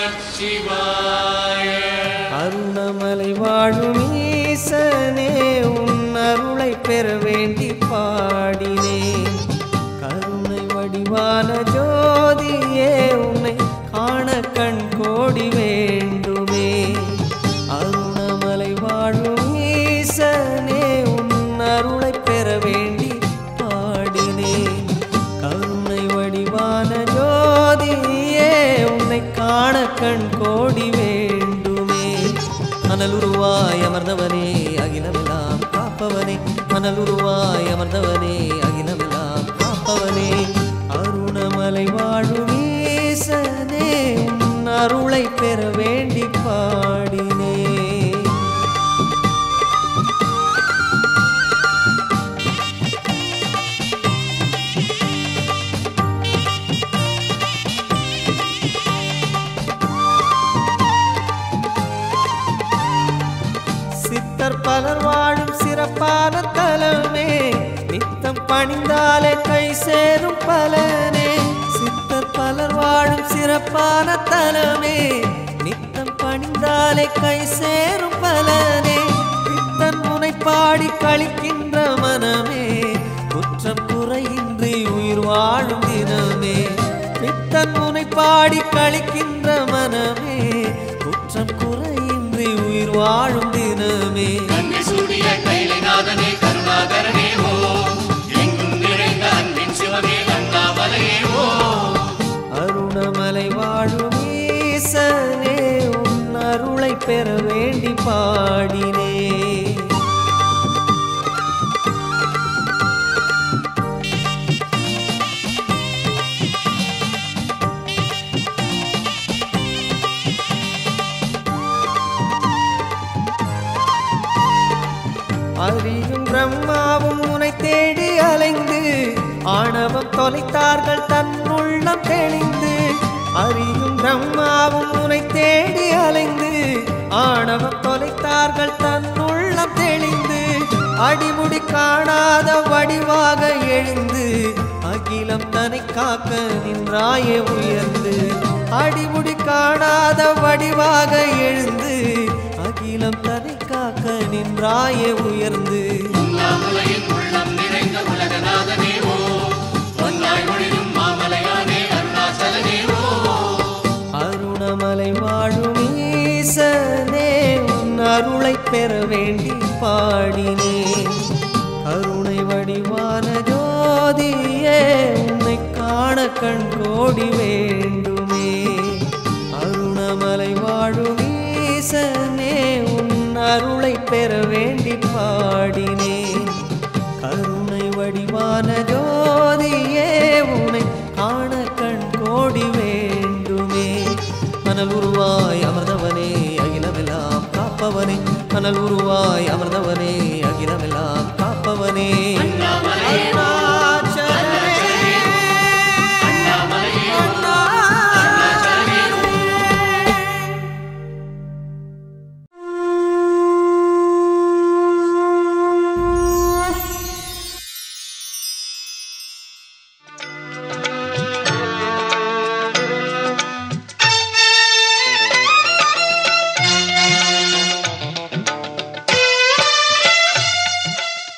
நமச்சிவாய அருணமலை வாழும் ஈசனே உன் அருளை பெற வேண்டி பாடினேன் கருணை வடிவான ஜோதியே உன்னை காண கண் கோடி வேண்டுமே அருணமலை வாழும் ஈசனே உன் அருளை பெற வேண்டி பாடினேன் கருணை வடிவான ஜோதியே உன்னை காண கண் கோடி வேண்டுமே மணலுருவாய் அமர்ந்தவனே அகிலமெல்லாம் காப்பவனே மணலுருவாய் அமர்ந்தவனே அகிலமெல்லாம் காப்பவனே அருணமலை வாழும் ஈசனே உன் அருளை பெற வேண்டி பாடினேன் சித்தர் பலர் வாழும் சிறப்பான தலமே நித்தம் பணிந்தாலே கை சேரும் பலனே சித்தர் பலர் வாழும் சிறப்பான தலமே நித்தம் பணிந்தாலே கை சேரும் பலனே பித்தன் முனை பாடி கழிக்கின்ற மனமே குற்றம் குறையின்றி உயிர் வாழும் தினமே பித்தன் முனை பாடி கழிக்கின்ற மனமே குற்றம் குறையின்றி உயிர் வாழும் தினமே கங்கை சூடிய கைலைநாதனே கருணாகரனே ஓ எங்கும் நிறைந்த அன்பின் சிவமே அண்ணாமலையே ஓ அருணமலை வாழும் ஈசனே உன் அருளை பெற வேண்டி பாடினே அறியும் பிரம்மாவும் உனை தேடி அலைந்து ஆணவம் தொலைத்தார்கள் தன் உள்ளம் தெளிந்து அறியும் பிரம்மாவும் உனை தேடி அலைந்து ஆணவம் தொலைத்தார்கள் தன் உள்ளம் தெளிந்து அடிமுடி காணாத வடிவாக எழுந்து அகிலம் தனை காக்க நின்றாயே உயர்ந்து அடிமுடி காணாத வடிவாக எழுந்து அகிலம் தனை காக்க நின்றாயே உயர்ந்து உண்ணாமுலையின் உள்ளம் நிறைந்த உலகநாதனே ஓ ஒன்னாய் ஒளிரும் மாமலையானே அருணாச்சலனே ஓ அருணமலை வாழும் ஈசனே உன் அருளை பெற வேண்டி பாடினேன் கருணை வடிவான ஜோதியே உன்னை காண கண் கோடி வேண்டுமே அருணமலை வாழும் ஈசனே உன் அருளை பெற வேண்டி பாடினேன் கருணை வடிவான ஜோதியே உன்னை காண கண் கோடி வேண்டுமே மணல் உருவாய் அமர்ந்தவனே அகிலமெல்லாம் காப்பவனே மணல் உருவாய் அமர்ந்தவனே அகிலமெல்லாம் காப்பவனே அண்ணாமலையே ஓ